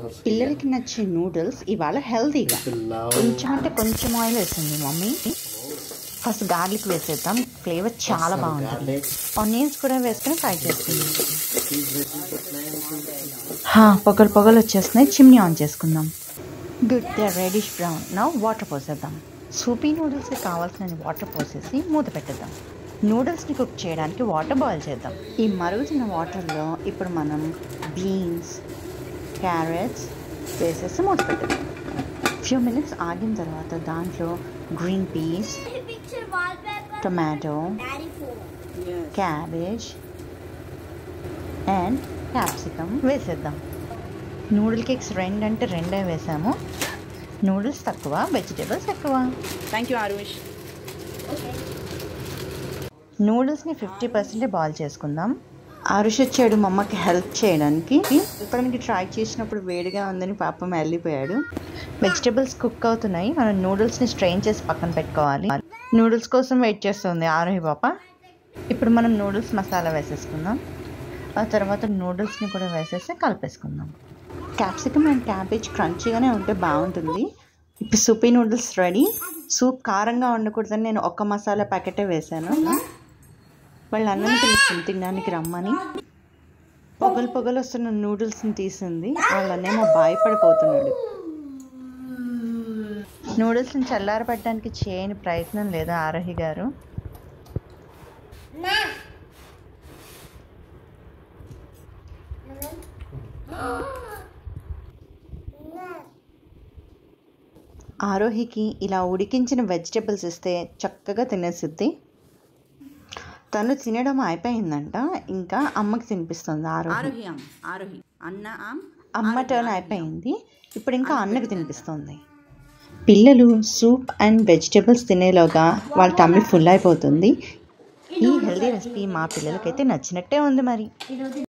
పిల్లలకి నచ్చే నూడిల్స్ ఇవాళ హెల్తీగా కొంచెం అంటే కొంచెం ఆయిల్ వేసింది మమ్మీ ఫస్ట్ గార్లిక్ వేసేద్దాం ఫ్లేవర్ చాలా బాగుంటుంది ఆనియన్స్ కూడా వేసుకొని ఫ్రై చేసుకుందాం హా, పొగలు పొగలు వచ్చేస్తున్నాయి చిమ్నీ ఆన్ చేసుకుందాం గుడ్ దే రెడిష్ బ్రౌన్ నా వాటర్ పోసేద్దాం సూపీ నూడిల్స్కి కావాల్సిన వాటర్ పోసేసి మూత పెట్టేద్దాం నూడిల్స్ని కుక్ చేయడానికి వాటర్ బాయిల్ చేద్దాం ఈ మరుగుతున్న వాటర్లో ఇప్పుడు మనం బీన్స్ క్యారెట్స్ వేసేసి మూత పెట్టేద్దాం ఫ్యూ మినిట్స్ ఆగిన తర్వాత దాంట్లో green peas picture wallpaper. Tomato Daddy phone. Cabbage and capsicum వేసేద్దాం నూడిల్ కేక్స్ రెండు అంటే రెండే వేసాము నూడిల్స్ తక్కువ వెజిటేబుల్స్ ఎక్కువ థ్యాంక్ యూ ఆరుష్ నూడిల్స్ని ఫిఫ్టీ పర్సెంటే బాయిల్ చేసుకుందాం ఆరుష్ వచ్చాడు మా అమ్మకి హెల్ప్ చేయడానికి ఇప్పటికి ట్రై చేసినప్పుడు వేడిగా ఉందని పాపం వెళ్ళిపోయాడు వెజిటేబుల్స్ కుక్ అవుతున్నాయి మనం నూడిల్స్ని స్ట్రెయిన్ చేసి పక్కన పెట్టుకోవాలి నూడిల్స్ కోసం వెయిట్ చేస్తుంది ఆరోహి పాప ఇప్పుడు మనం నూడిల్స్ మసాలా వేసేసుకుందాం ఆ తర్వాత నూడిల్స్ని కూడా వేసేసి కలిపేసుకుందాం క్యాప్సికమ్ అండ్ క్యాబేజ్ క్రంచీగానే ఉంటే బాగుంటుంది ఇప్పుడు సూపీ నూడిల్స్ రెడీ సూప్ కారంగా ఉండకూడదని నేను ఒక్క మసాలా ప్యాకెటే వేశాను వాళ్ళ అన్నని పిలుస్తుంది తినడానికి రమ్మని పొగలు పొగలు వస్తున్న నూడిల్స్ని తీసింది వాళ్ళనేమో భయపడిపోతున్నాడు నూడిల్స్ని చల్లారబట్టడానికి చేయని ప్రయత్నం లేదా ఆరోహి గారు ఆరోహికి ఇలా ఉడికించిన వెజిటేబుల్స్ ఇస్తే చక్కగా తినేసిద్ది తను తినడం అయిపోయిందంట ఇంకా అమ్మకి తినిపిస్తుంది ఆరోహి ఆరోహి ఆమ్ ఆరోహి అన్న ఆమ్ అమ్మ టర్న్ అయిపోయింది ఇప్పుడు ఇంకా అన్నకి తినిపిస్తుంది పిల్లలు సూప్ అండ్ వెజిటేబుల్స్ తినేలోగా వాళ్ళ టమ్మీ ఫుల్ అయిపోతుంది ఈ హెల్దీ రెసిపీ మా పిల్లలకైతే నచ్చినట్టే ఉంది మరి